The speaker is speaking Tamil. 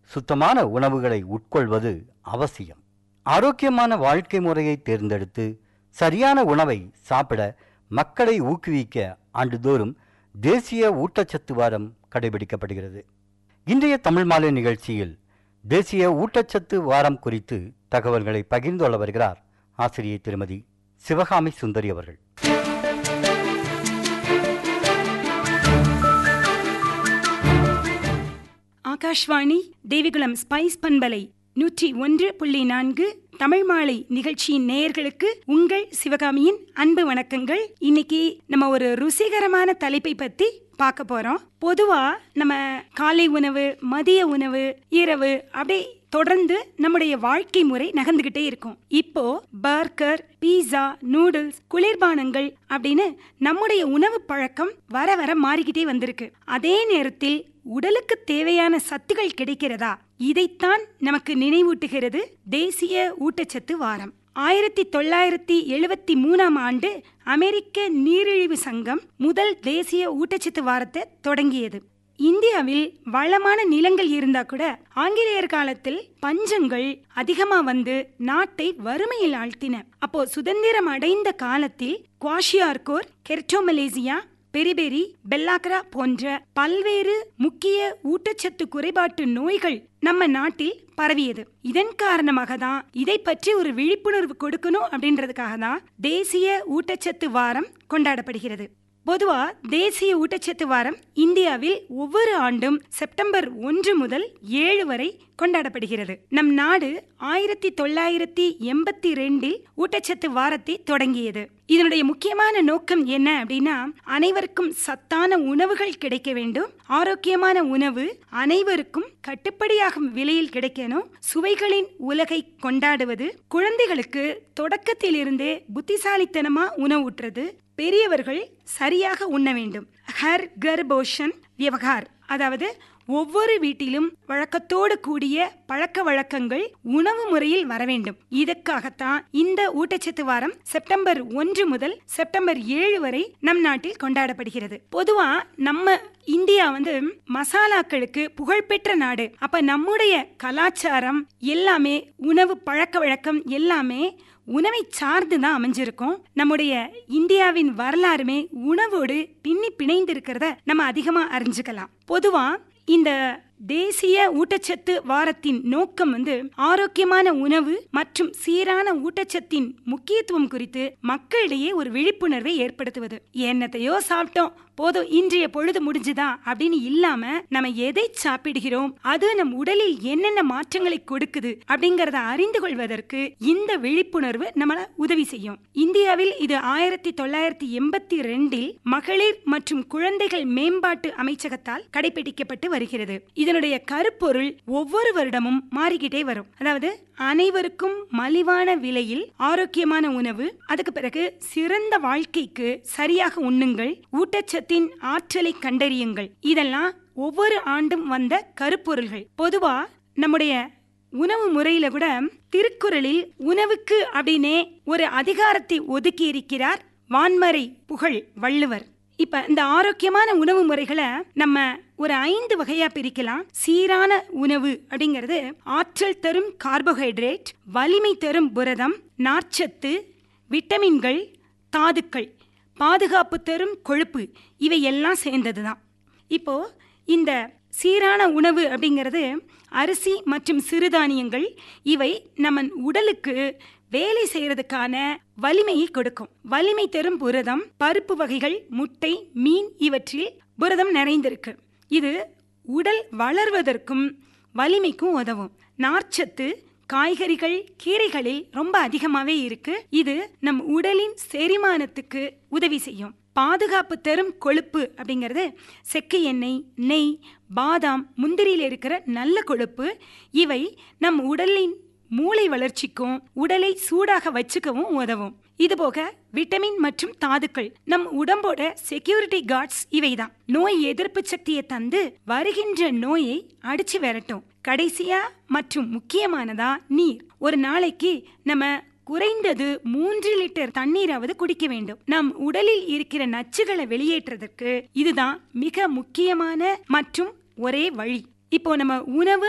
சுத்தமான உணவுகளை உட்கொள்வது அவசியம் ஆரோக்கியமான வாழ்க்கை முறையை தேர்ந்தெடுத்து சரியான உணவை சாப்பிட மக்களை ஊக்குவிக்க ஆண்டுதோறும் தேசிய ஊட்டச்சத்து வாரம் கடைபிடிக்கப்படுகிறது இன்றைய தமிழ் மாலை நிகழ்ச்சியில் தேசிய ஊட்டச்சத்து வாரம் குறித்து தகவல்களை பகிர்ந்து கொள்ள வருகிறார் ஆசிரியை திருமதி சிவகாமி சுந்தரி அவர்கள் ஆகாஷ்வாணி தேவிகுளம் ஸ்பைஸ் பண்பலை நூற்றி ஒன்று புள்ளி நான்கு தமிழ் மாலை நிகழ்ச்சியின் நேயர்களுக்கு உங்கள் சிவகாமியின் அன்பு வணக்கங்கள் இன்னைக்கு நம்ம ஒரு ருசிகரமான தலைப்பை பத்தி பார்க்க போறோம் பொதுவா நம்ம காலை உணவு மதிய உணவு இரவு அப்படி தொடர்ந்து நம்முடைய வாழ்க்கை முறை நகர்ந்துகிட்டே இருக்கும் இப்போ பர்கர் பீஸா நூடுல்ஸ் குளிர்பானங்கள் அப்படின்னு நம்முடைய உணவு பழக்கம் வர வர மாறிக்கிட்டே வந்திருக்கு அதே நேரத்தில் உடலுக்கு தேவையான சத்துகள் கிடைக்கிறதா இதைத்தான் நமக்கு நினைவூட்டுகிறது தேசிய ஊட்டச்சத்து வாரம் ஆயிரத்தி தொள்ளாயிரத்தி எழுபத்தி மூணாம் ஆண்டு அமெரிக்க நீரிழிவு சங்கம் முதல் தேசிய ஊட்டச்சத்து வாரத்தை தொடங்கியது இந்தியாவில் வளமான நிலங்கள் இருந்தா கூட ஆங்கிலேயர் காலத்தில் பஞ்சங்கள் அதிகமா வந்து நாட்டை வறுமையில் ஆழ்த்தின அப்போ சுதந்திரம் அடைந்த காலத்தில் குவாஷியார்கோர் கெர்டோமலேசியா பெரிபெரி பெல்லாக்கரா போன்ற பல்வேறு முக்கிய ஊட்டச்சத்து குறைபாட்டு நோய்கள் நம்ம நாட்டில் பரவியது இதன் காரணமாக தான் இதை பற்றி ஒரு விழிப்புணர்வு கொடுக்கணும் அப்படின்றதுக்காக தான் தேசிய ஊட்டச்சத்து வாரம் கொண்டாடப்படுகிறது பொதுவா தேசிய ஊட்டச்சத்து வாரம் இந்தியாவில் ஒவ்வொரு ஆண்டும் செப்டம்பர் ஒன்று முதல் ஏழு வரை கொண்டாடப்படுகிறது நம் நாடு ஆயிரத்தி தொள்ளாயிரத்தி எண்பத்தி ரெண்டில் ஊட்டச்சத்து வாரத்தை தொடங்கியது இதனுடைய முக்கியமான நோக்கம் என்ன அப்படின்னா அனைவருக்கும் சத்தான உணவுகள் கிடைக்க வேண்டும் ஆரோக்கியமான உணவு அனைவருக்கும் கட்டுப்படியாகும் விலையில் கிடைக்கணும் சுவைகளின் உலகை கொண்டாடுவது குழந்தைகளுக்கு தொடக்கத்திலிருந்தே புத்திசாலித்தனமா உணவூட்டுறது பெரியவர்கள் சரியாக உண்ண வேண்டும் ஹர் கர் போஷன் விவகார் அதாவது ஒவ்வொரு வீட்டிலும் வழக்கத்தோடு கூடிய பழக்க வழக்கங்கள் உணவு முறையில் வர வேண்டும் இதற்காகத்தான் இந்த ஊட்டச்சத்து வாரம் செப்டம்பர் ஒன்று முதல் செப்டம்பர் ஏழு வரை நம் நாட்டில் கொண்டாடப்படுகிறது பொதுவா நம்ம இந்தியா வந்து மசாலாக்களுக்கு புகழ்பெற்ற நாடு அப்ப நம்முடைய கலாச்சாரம் எல்லாமே உணவு பழக்க வழக்கம் எல்லாமே உணவை சார்ந்து தான் அமைஞ்சிருக்கும் நம்முடைய இந்தியாவின் வரலாறுமே உணவோடு பின்னி பிணைந்து இருக்கிறத நம்ம அதிகமா அறிஞ்சுக்கலாம் பொதுவா இந்த தேசிய ஊட்டச்சத்து வாரத்தின் நோக்கம் வந்து ஆரோக்கியமான உணவு மற்றும் சீரான ஊட்டச்சத்தின் முக்கியத்துவம் குறித்து மக்களிடையே ஒரு விழிப்புணர்வை ஏற்படுத்துவது என்னத்தையோ சாப்பிட்டோம் போதும் இன்றைய பொழுது முடிஞ்சுதா அப்படின்னு இல்லாம நம்ம எதை சாப்பிடுகிறோம் அது நம் உடலில் என்னென்ன மாற்றங்களை கொடுக்குது அப்படிங்கறத அறிந்து கொள்வதற்கு இந்த விழிப்புணர்வு நம்மள உதவி செய்யும் இந்தியாவில் இது ஆயிரத்தி தொள்ளாயிரத்தி எண்பத்தி ரெண்டில் மகளிர் மற்றும் குழந்தைகள் மேம்பாட்டு அமைச்சகத்தால் கடைபிடிக்கப்பட்டு வருகிறது இதனுடைய கருப்பொருள் ஒவ்வொரு வருடமும் மாறிக்கிட்டே வரும் அதாவது அனைவருக்கும் மலிவான விலையில் ஆரோக்கியமான உணவு அதுக்கு பிறகு சிறந்த வாழ்க்கைக்கு சரியாக உண்ணுங்கள் ஊட்டச்சத்தின் ஆற்றலை கண்டறியுங்கள் இதெல்லாம் ஒவ்வொரு ஆண்டும் வந்த கருப்பொருள்கள் பொதுவா நம்முடைய உணவு முறையில கூட திருக்குறளில் உணவுக்கு அப்படின்னே ஒரு அதிகாரத்தை ஒதுக்கி இருக்கிறார் வான்மறை புகழ் வள்ளுவர் இப்ப இந்த ஆரோக்கியமான உணவு முறைகளை நம்ம ஒரு ஐந்து வகையா பிரிக்கலாம் சீரான உணவு அப்படிங்கிறது ஆற்றல் தரும் கார்போஹைட்ரேட் வலிமை தரும் புரதம் நார்ச்சத்து விட்டமின்கள் தாதுக்கள் பாதுகாப்பு தரும் கொழுப்பு இவை எல்லாம் சேர்ந்தது தான் இப்போ இந்த சீரான உணவு அப்படிங்கிறது அரிசி மற்றும் சிறுதானியங்கள் இவை நம்ம உடலுக்கு வேலை செய்யறதுக்கான வலிமையை கொடுக்கும் வலிமை தரும் புரதம் பருப்பு வகைகள் முட்டை மீன் இவற்றில் புரதம் நிறைந்திருக்கு இது உடல் வளர்வதற்கும் வலிமைக்கும் உதவும் நார்ச்சத்து காய்கறிகள் கீரைகளில் ரொம்ப அதிகமாவே இருக்கு இது நம் உடலின் செரிமானத்துக்கு உதவி செய்யும் பாதுகாப்பு தரும் கொழுப்பு அப்படிங்கிறது செக்கு எண்ணெய் நெய் பாதாம் முந்திரியில் இருக்கிற நல்ல கொழுப்பு இவை நம் உடலின் மூளை வளர்ச்சிக்கும் உடலை சூடாக வச்சுக்கவும் உதவும் இதுபோக விட்டமின் மற்றும் தாதுக்கள் நம் உடம்போட செக்யூரிட்டி கார்ட்ஸ் இவைதான் நோய் எதிர்ப்பு சக்தியை தந்து வருகின்ற நோயை அடிச்சு விரட்டும் கடைசியா மற்றும் முக்கியமானதா நீர் ஒரு நாளைக்கு நம்ம குறைந்தது மூன்று லிட்டர் தண்ணீராவது குடிக்க வேண்டும் நம் உடலில் இருக்கிற நச்சுகளை வெளியேற்றுறதற்கு இதுதான் மிக முக்கியமான மற்றும் ஒரே வழி இப்போ நம்ம உணவு